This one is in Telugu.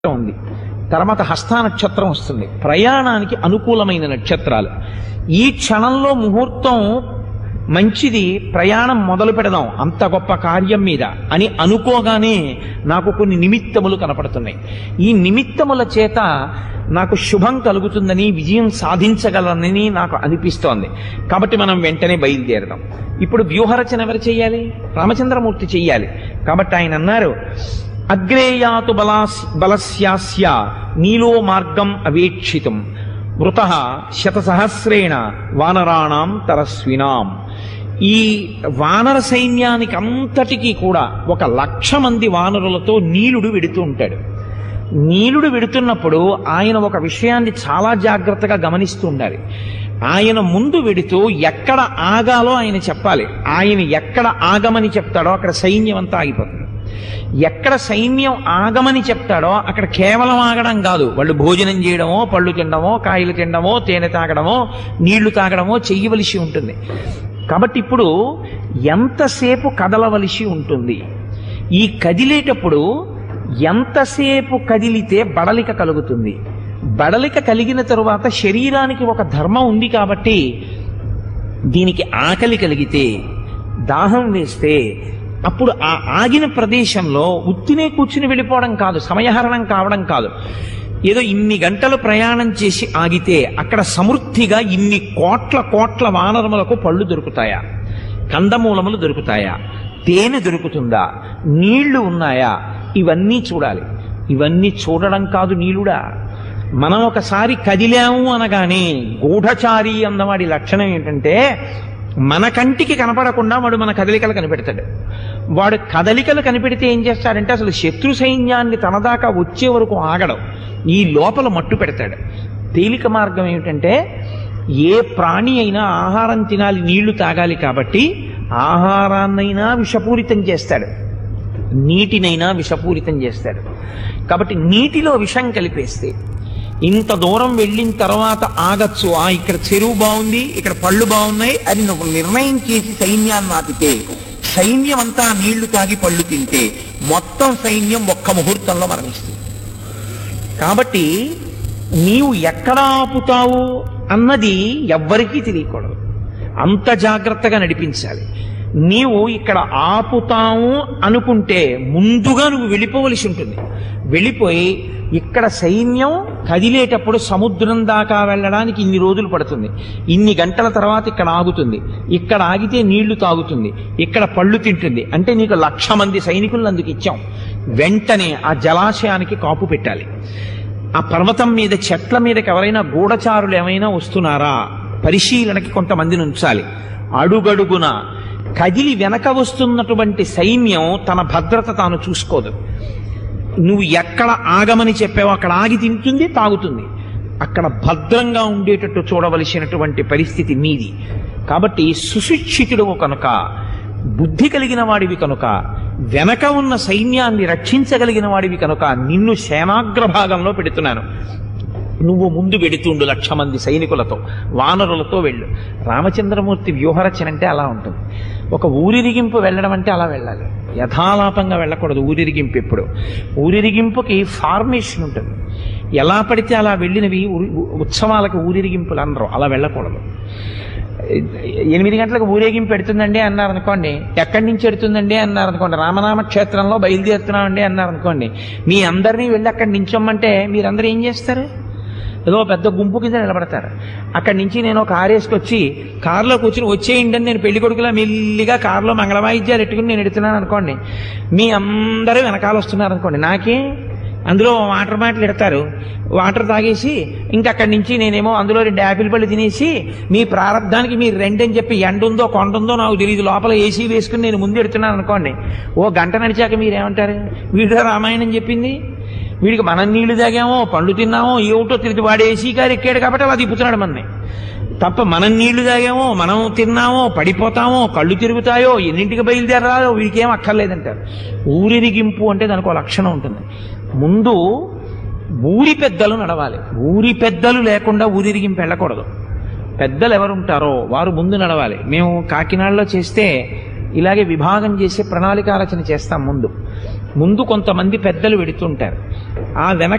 ఉంది తర్వాత హస్త నక్షత్రం వస్తుంది ప్రయాణానికి అనుకూలమైన నక్షత్రాలు ఈ క్షణంలో ముహూర్తం మంచిది ప్రయాణం మొదలు పెడదాం అంత గొప్ప కార్యం మీద అని అనుకోగానే నాకు కొన్ని నిమిత్తములు కనపడుతున్నాయి ఈ నిమిత్తముల చేత నాకు శుభం కలుగుతుందని విజయం సాధించగలనని నాకు అనిపిస్తోంది కాబట్టి మనం వెంటనే బయలుదేరదాం ఇప్పుడు వ్యూహరచన ఎవరు చేయాలి రామచంద్రమూర్తి చెయ్యాలి కాబట్టి ఆయన అన్నారు అగ్రేయాతు బలాస్ బలస్యాస్య నీలో మార్గం అవేక్షితం మృత శతసహస్రేణ వానరాణం తరస్వినాం ఈ వానర సైన్యానికి అంతటికీ కూడా ఒక లక్ష మంది వానరులతో నీలుడు వెడుతూ ఉంటాడు నీలుడు వెడుతున్నప్పుడు ఆయన ఒక విషయాన్ని చాలా జాగ్రత్తగా గమనిస్తూ ఉండాలి ఆయన ముందు వెడుతూ ఎక్కడ ఆగాలో ఆయన చెప్పాలి ఆయన ఎక్కడ ఆగమని చెప్తాడో అక్కడ సైన్యం అంతా ఆగిపోతుంది ఎక్కడ సైన్యం ఆగమని చెప్తాడో అక్కడ కేవలం ఆగడం కాదు వాళ్ళు భోజనం చేయడమో పళ్ళు తినడమో కాయలు తినడమో తేనె తాగడమో నీళ్లు తాగడమో చెయ్యవలసి ఉంటుంది కాబట్టి ఇప్పుడు ఎంతసేపు కదలవలసి ఉంటుంది ఈ కదిలేటప్పుడు ఎంతసేపు కదిలితే బడలిక కలుగుతుంది బడలిక కలిగిన తరువాత శరీరానికి ఒక ధర్మం ఉంది కాబట్టి దీనికి ఆకలి కలిగితే దాహం వేస్తే అప్పుడు ఆ ఆగిన ప్రదేశంలో ఉత్తినే కూర్చుని వెళ్ళిపోవడం కాదు సమయహరణం కావడం కాదు ఏదో ఇన్ని గంటలు ప్రయాణం చేసి ఆగితే అక్కడ సమృద్ధిగా ఇన్ని కోట్ల కోట్ల వానరములకు పళ్ళు దొరుకుతాయా కందమూలములు దొరుకుతాయా తేనె దొరుకుతుందా నీళ్లు ఉన్నాయా ఇవన్నీ చూడాలి ఇవన్నీ చూడడం కాదు నీలుడా మనం ఒకసారి కదిలాము అనగానే గూఢచారి అన్నవాడి లక్షణం ఏంటంటే మన కంటికి కనపడకుండా వాడు మన కదలికలు కనిపెడతాడు వాడు కదలికలు కనిపెడితే ఏం చేస్తాడంటే అసలు శత్రు సైన్యాన్ని తన దాకా వచ్చే వరకు ఆగడం ఈ లోపల మట్టు పెడతాడు తేలిక మార్గం ఏమిటంటే ఏ ప్రాణి అయినా ఆహారం తినాలి నీళ్లు తాగాలి కాబట్టి ఆహారాన్నైనా విషపూరితం చేస్తాడు నీటినైనా విషపూరితం చేస్తాడు కాబట్టి నీటిలో విషం కలిపేస్తే ఇంత దూరం వెళ్ళిన తర్వాత ఆగచ్చు ఆ ఇక్కడ చెరువు బాగుంది ఇక్కడ పళ్ళు బాగున్నాయి అని నువ్వు నిర్ణయం చేసి సైన్యాన్ని ఆపితే సైన్యం అంతా నీళ్లు తాగి పళ్ళు తింటే మొత్తం సైన్యం ఒక్క ముహూర్తంలో మరణిస్తుంది కాబట్టి నీవు ఎక్కడ ఆపుతావు అన్నది ఎవ్వరికీ తెలియకూడదు అంత జాగ్రత్తగా నడిపించాలి నీవు ఇక్కడ ఆపుతాము అనుకుంటే ముందుగా నువ్వు వెళ్ళిపోవలసి ఉంటుంది వెళ్ళిపోయి ఇక్కడ సైన్యం కదిలేటప్పుడు సముద్రం దాకా వెళ్ళడానికి ఇన్ని రోజులు పడుతుంది ఇన్ని గంటల తర్వాత ఇక్కడ ఆగుతుంది ఇక్కడ ఆగితే నీళ్లు తాగుతుంది ఇక్కడ పళ్ళు తింటుంది అంటే నీకు లక్ష మంది సైనికులను అందుకు ఇచ్చాం వెంటనే ఆ జలాశయానికి కాపు పెట్టాలి ఆ పర్వతం మీద చెట్ల మీదకి ఎవరైనా గూఢచారులు ఏమైనా వస్తున్నారా పరిశీలనకి కొంతమందిని ఉంచాలి అడుగడుగున కదిలి వెనక వస్తున్నటువంటి సైన్యం తన భద్రత తాను చూసుకోదు నువ్వు ఎక్కడ ఆగమని చెప్పావో అక్కడ ఆగి తింటుంది తాగుతుంది అక్కడ భద్రంగా ఉండేటట్టు చూడవలసినటువంటి పరిస్థితి నీది కాబట్టి సుశిక్షితుడు కనుక బుద్ధి కలిగిన వాడివి కనుక వెనక ఉన్న సైన్యాన్ని రక్షించగలిగిన వాడివి కనుక నిన్ను సేనాగ్రభాగంలో పెడుతున్నాను నువ్వు ముందు వెడుతుండు లక్ష మంది సైనికులతో వానరులతో వెళ్ళు రామచంద్రమూర్తి వ్యూహరచన అంటే అలా ఉంటుంది ఒక ఊరిరిగింపు వెళ్ళడం అంటే అలా వెళ్ళాలి యథాలాపంగా వెళ్ళకూడదు ఊరిరిగింపు ఎప్పుడు ఊరిరిగింపుకి ఫార్మేషన్ ఉంటుంది ఎలా పడితే అలా వెళ్ళినవి ఊరి- ఉత్సవాలకు ఊరిరిగింపులు అనరు అలా వెళ్ళకూడదు ఎనిమిది గంటలకు ఊరేగింపు పెడుతుందండి అన్నారు అనుకోండి ఎక్కడి నుంచి పెడుతుందండి అన్నారు అనుకోండి రామనామ క్షేత్రంలో బయలుదేరుతున్నామండి అన్నారు అనుకోండి మీ అందరినీ వెళ్ళి అక్కడ నించోమ్మంటే మీరందరూ ఏం చేస్తారు ఏదో పెద్ద గుంపు కింద నిలబడతారు అక్కడి నుంచి నేను ఒక కారు వేసుకొచ్చి కారులో కూర్చుని వచ్చేయండి అని నేను పెళ్లి కొడుకులా మెల్లిగా కారులో మంగళవాయిద్యాలు ఎట్టుకుని నేను ఎడుతున్నాను అనుకోండి మీ అందరూ వెనకాల వస్తున్నారు అనుకోండి నాకే అందులో వాటర్ బాటిల్ ఎడతారు వాటర్ తాగేసి ఇంకా అక్కడి నుంచి నేనేమో అందులో రెండు యాపిల్ పళ్ళు తినేసి మీ ప్రారంధానికి మీరు రెండని చెప్పి ఎండ ఉందో కొండ ఉందో నాకు తెలియదు లోపల ఏసీ వేసుకుని నేను ముందు ఎడుతున్నాను అనుకోండి ఓ గంట నడిచాక మీరేమంటారు వీడియో రామాయణం చెప్పింది వీడికి మనం నీళ్లు తాగామో పండ్లు తిన్నామో ఏమిటో తెలియదు వాడు ఏసీ కారు ఎక్కాడు కాబట్టి అలా తిప్పుతున్నాడు మనని తప్ప మనం నీళ్లు తాగామో మనం తిన్నామో పడిపోతామో కళ్ళు తిరుగుతాయో ఎన్నింటికి బయలుదేరాలో వీడికి ఏం అక్కర్లేదంటారు ఊరిరిగింపు అంటే దానికి ఒక లక్షణం ఉంటుంది ముందు ఊరి పెద్దలు నడవాలి ఊరి పెద్దలు లేకుండా ఊరిరిగింపు వెళ్ళకూడదు పెద్దలు ఎవరుంటారో వారు ముందు నడవాలి మేము కాకినాడలో చేస్తే ఇలాగే విభాగం చేసి ప్రణాళిక రచన చేస్తాం ముందు ముందు కొంతమంది పెద్దలు వెడుతుంటారు ఆ వెనక